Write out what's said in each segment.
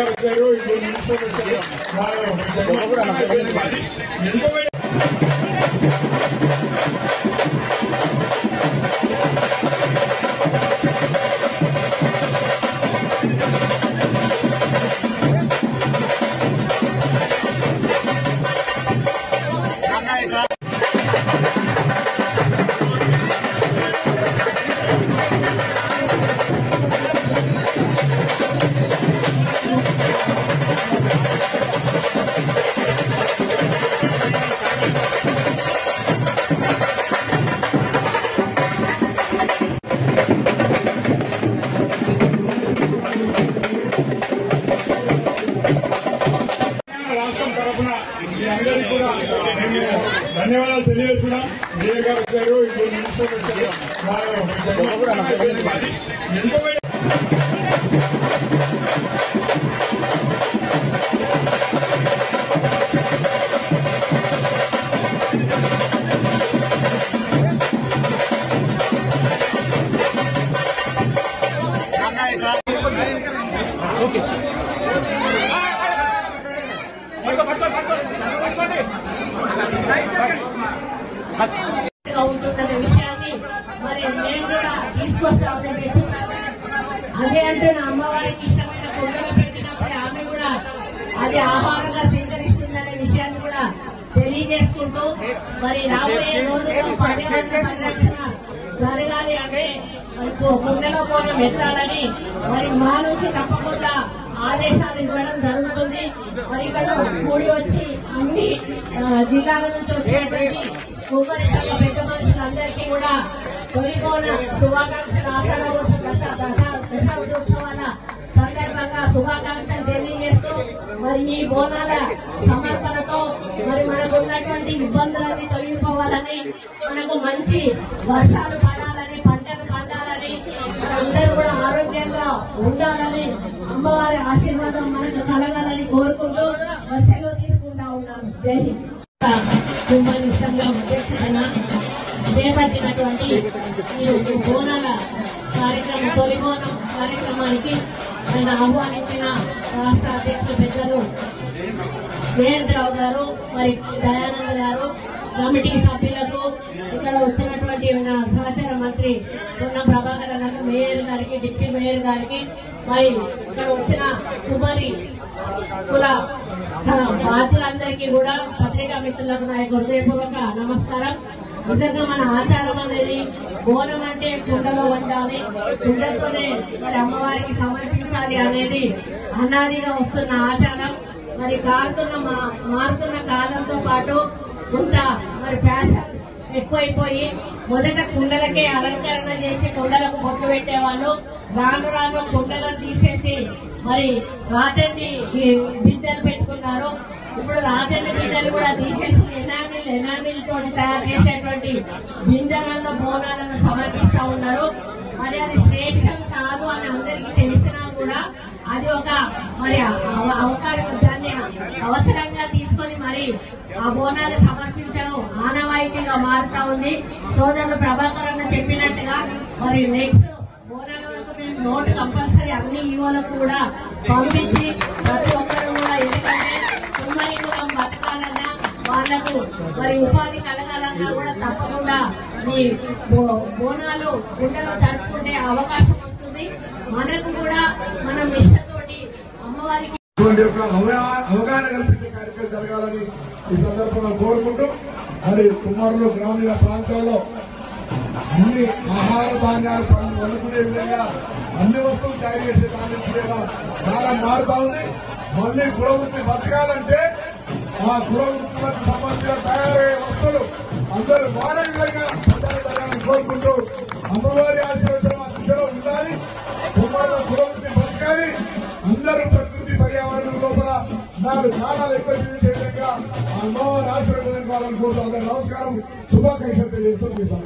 గారు వచ్చారు ఇప్పుడు మినిస్టర్ వచ్చారు వాళ్ళు ఎంతో రాష్ట్రం తరఫున మీ అందరికీ కూడా మేము ధన్యవాదాలు తెలియజేస్తున్నాం విజయ్ గారు వచ్చారు ఇప్పుడు మినిస్టర్ వచ్చారు వాళ్ళు ఎంతో ఉంటుందనే విషయాన్ని మరి నేను కూడా తీసుకొస్తామని తెచ్చున్నాను అదే అంటే నా అమ్మవారికి ఇష్టమైన కుండలు పెట్టినప్పుడు ఆమె కూడా అది ఆహారంగా స్వీకరిస్తుందనే విషయాన్ని కూడా తెలియజేసుకుంటూ మరి రాబోయే రోజుల్లో పర్యావరణ పరిరక్షణ జరగాలి అంటే మరి కు- కుండలో పోవడం ఎత్తాలని మరి మా నుంచి తప్పకుండా ఆదేశాలు ఇవ్వడం జరుగుతుంది మరి ఇక్కడ కూడి వచ్చి అన్ని ఆ, జిల్లాల నుంచి వచ్చినటువంటి కొబ్బరి సంఘ పెద్ద మనుషులందరికీ కూడా తొలికోన శుభాకాంక్షలు ఆషాఢ దశ దశ దశాబ్దోత్సవాల సందర్భంగా శుభాకాంక్షలు తెలియజేస్తూ మరి ఈ బోనాల సమర్పణతో మరి మనకు ఉన్నటువంటి ఇబ్బందులన్నీ తొలగిపోవాలని మనకు మంచి వర్షాలు పడాలని పంటలు పండాలని అందరూ కూడా ఆరోగ్యంగా ఉండాలని అమ్మవారి ఆశీర్వాదం మనకు కలగాలని కోరుకుంటూ సెలవు తీసుకుంటా ఉన్నాను జై హింద్ కుమ్మని సంఘం అధ్యక్షతన చేపట్టినటువంటి ఈ బోనాల కార్యక్రమం తొలి బోనం కార్యక్రమానికి ఆయన ఆహ్వానించిన రాష్ట్ర అధ్యక్షులు పెద్దలు జయంతరావు గారు మరి దయానంద్ గారు కమిటీ సభ్యులకు ఇక్కడ వచ్చినటువంటి మన సహచార మంత్రి పొన్నం ప్రభాకర్ గారికి మేయర్ గారికి డిప్యూటీ మేయర్ గారికి మరి ఇక్కడ వచ్చిన కుమారి కుల వాసులందరికీ కూడా పత్రికా మిత్రులకు నా యొక్క హృదయపూర్వక నమస్కారం నిజంగా మన ఆచారం అనేది బోనం అంటే కుండలో వండాలి కుండతోనే మరి అమ్మవారికి సమర్పించాలి అనేది అనాదిగా వస్తున్న ఆచారం మరి కారుతున్న మా- మారుతున్న కాలంతో పాటు కొంత మరి ఫ్యాషన్ ఎక్కువైపోయి మొదట కుండలకే అలంకరణ చేసి కుండలకు బొట్లు పెట్టేవాళ్ళు రాను రాను కుండలను తీసేసి మరి రాజన్ని బిద్దలు పెట్టుకున్నారు ఇప్పుడు రాజన్న బిడ్డలు కూడా తీసేసి ఎనామిల్ ఎనామిల్ తోటి తయారు చేసేటువంటి బిందెలలో బోనాలను సమర్పిస్తా ఉన్నారు మరి అది శ్రేష్టం కాదు అని అందరికీ తెలిసినా కూడా అది ఒక మరి అవ- అవకాశం దాన్ని అవసరంగా తీసుకొని మరి ఆ బోనాలు సమర్పించడం ఆనవాయితీగా మారుతా ఉంది సోదరులు ప్రభాకర్ అన్న చెప్పినట్టుగా మరి నెక్స్ట్ బోనాల వరకు మేము నోటు కంపల్సరీ అన్ని ఈవోలకు కూడా పంపించి ప్రతి ఒక్కరు కూడా ఎందుకంటే కుమ్మరి కులం బతకాలన్నా వాళ్లకు మరి ఉపాధి కలగాలన్నా కూడా తప్పకుండా మీ బో- బోనాలు గుండెలో జరుపుకునే అవకాశం వస్తుంది మనకు కూడా మన నిష్టతోటి అమ్మవారికి ఇటువంటి యొక్క అవగా- అవగాహన కల్పించే కార్యక్రమం జరగాలని ఈ సందర్భంగా కోరుకుంటూ మరి కుమారులు గ్రామీణ ప్రాంతాల్లో అన్ని ఆహార ధాన్యాలు పండు వండుకునే విధంగా అన్ని వస్తువులు తయారు చేసే దాని విధంగా చాలా మారుతా ఉంది మళ్ళీ కులవృత్తి బతకాలంటే ఆ కులవృత్తులకు సంబంధించిన తయారయ్యే వస్తువులు అందరూ వాడే విధంగా ప్రజాన్ని కోరుకుంటూ అమ్మవారి ఆశీర్వచనం ఆ దిశలో ఉండాలి కుమారుల కులవృత్తి బతకాలి అందరూ ప్రకృతి పర్యావరణం లోపల నాలుగు కాలాలు ఎక్కువ చేసే విధంగా ఆ అమ్మవారి ఆశీర్వచనం కావాలని కోరుతూ అందరూ నమస్కారం శుభాకాంక్షలు తెలియజేస్తూ ఉంటాను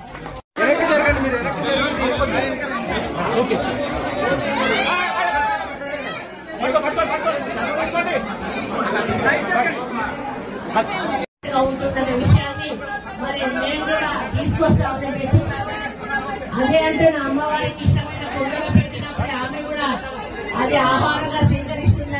ఉంటుందనే విషయాన్ని మరి నేను కూడా తీసుకొస్తామని తెచ్చున్నాను అదే అంటే నా అమ్మవారికి ఇష్టమైన కుండలు పెట్టినప్పుడు ఆమె కూడా అది ఆహారంగా స్వీకరిస్తుందనే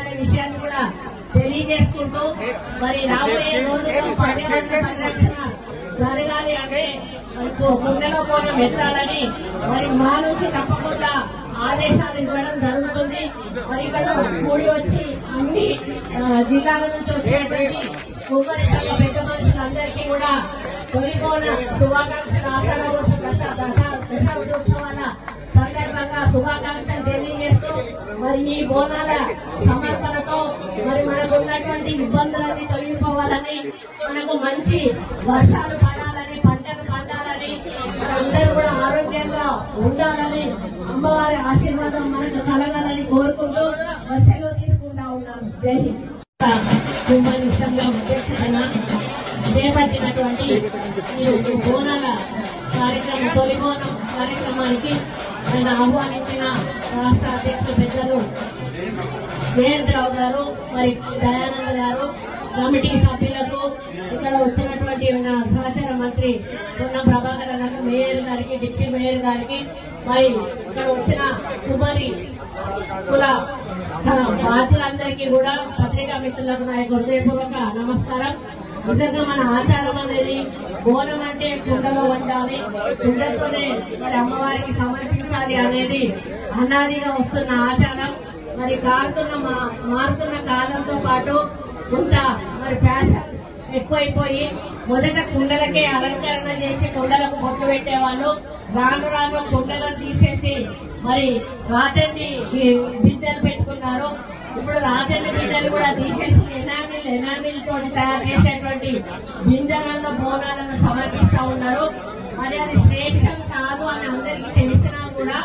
మరి రాబోయే రోజుల్లో పర్యావరణ పరిరక్షణ జరగాలి అంటే మరి కుండలో పోయిన మెత్తాలని మరి మా నుంచి తప్పకుండా ఆదేశాలు ఇవ్వడం జరుగుతుంది మరి ఇక్కడ కూడి వచ్చి అన్ని ఆ, జిల్లాల నుంచి వచ్చేటువంటి కుమ్మరి సంఘ పెద్ద మనుషులందరికీ కూడా తొలిపోన శుభాకాంక్షలు ఆషాఢ వర్ష దశ దశ దశాబ్దోత్సవాల సందర్భంగా శుభాకాంక్షలు తెలియజేస్తూ మరి ఈ బోనాల సమర్పణతో మరి మనకు ఉన్నటువంటి ఇబ్బందులన్నీ తొలగిపోవాలని మనకు మంచి వర్షాలు పడాలని పంటలు పండాలని అందరూ కూడా ఆరోగ్యంగా ఉండాలని అమ్మవారి ఆశీర్వాదం మనకు కలగాలని కోరుకుంటూ సెలవు తీసుకుంటా ఉన్నాను జై హింద్ కుమ్మరి సంఘం అధ్యక్షతన చేపట్టినటువంటి ఈ బోనాల కార్యక్రమం తొలి బోనం కార్యక్రమానికి ఆయన ఆహ్వానించిన రాష్ట్ర అధ్యక్షులు పెద్దలు జయంతరావు గారు మరి దయానంద గారు కమిటీ సభ్యులకు ఇక్కడ వచ్చినటువంటి మన సహచార మంత్రి పొన్నం ప్రభాకర్ గారికి మేయర్ గారికి డిప్యూటీ మేయర్ గారికి మరి ఇక్కడ వచ్చిన కుమారి కుల వాసులందరికీ కూడా పత్రికా మిత్రులకు నా యొక్క హృదయపూర్వక నమస్కారం నిజంగా మన ఆచారం అనేది బోనం అంటే కుండలో వండాలి కుండతోనే మరి అమ్మవారికి సమర్పించాలి అనేది అనాదిగా వస్తున్న ఆచారం మరి కారుతున్న మా- మారుతున్న కాలంతో పాటు కొంత మరి ఫ్యాషన్ ఎక్కువైపోయి మొదట కుండలకే అలంకరణ చేసి కుండలకు బొట్టు పెట్టేవాళ్ళు రాను రాను కుండలను తీసేసి మరి రాజన్ని బిందెలు పెట్టుకున్నారు ఇప్పుడు రాజన్న బిందెలు కూడా తీసేసి ఎనామిల్ ఎనామిల్ తోటి తయారు చేసేటువంటి బిందెలలో బోనాలను సమర్పిస్తా ఉన్నారు మరి అది శ్రేష్టం కాదు అని అందరికీ తెలిసినా కూడా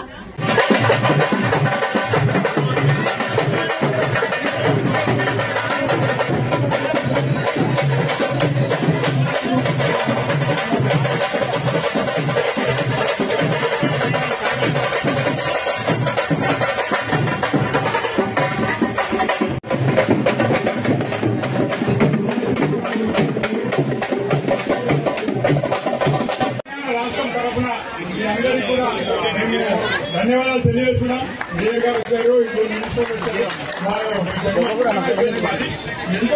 రాష్ట్రం తరఫున మీ అందరికీ కూడా మేము ధన్యవాదాలు తెలియజేస్తున్నాం విజయ్ గారు వచ్చారు ఇప్పుడు మినిస్టర్ వచ్చారు వారు ఎంతో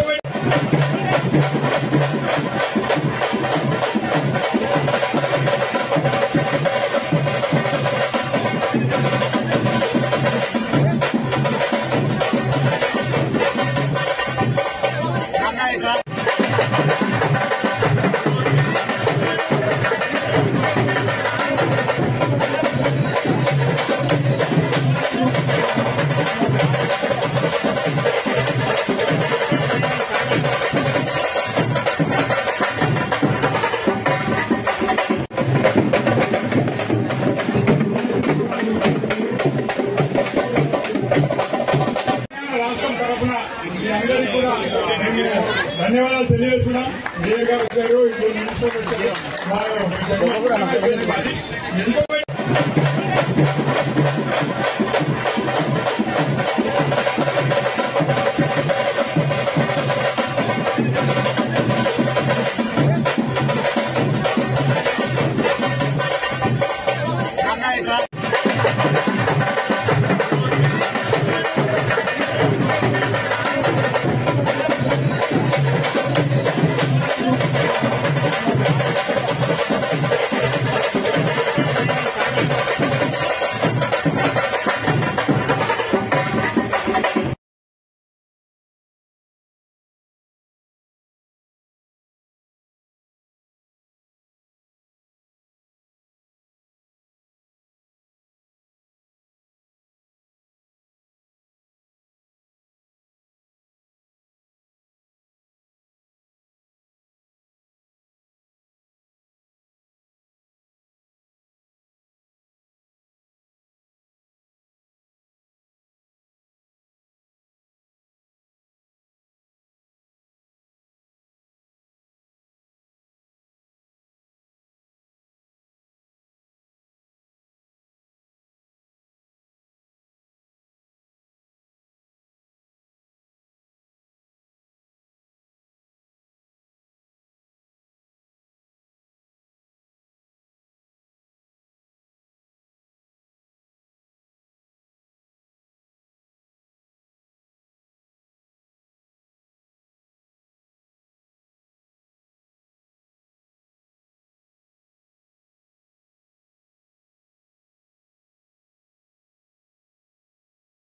రాష్ట్రం తరఫున మీ అందరికీ కూడా మేము ధన్యవాదాలు తెలియజేస్తున్నాం విజయ్ గారు వచ్చారు ఇప్పుడు మినిస్టర్ వచ్చారు వారు ఎంతో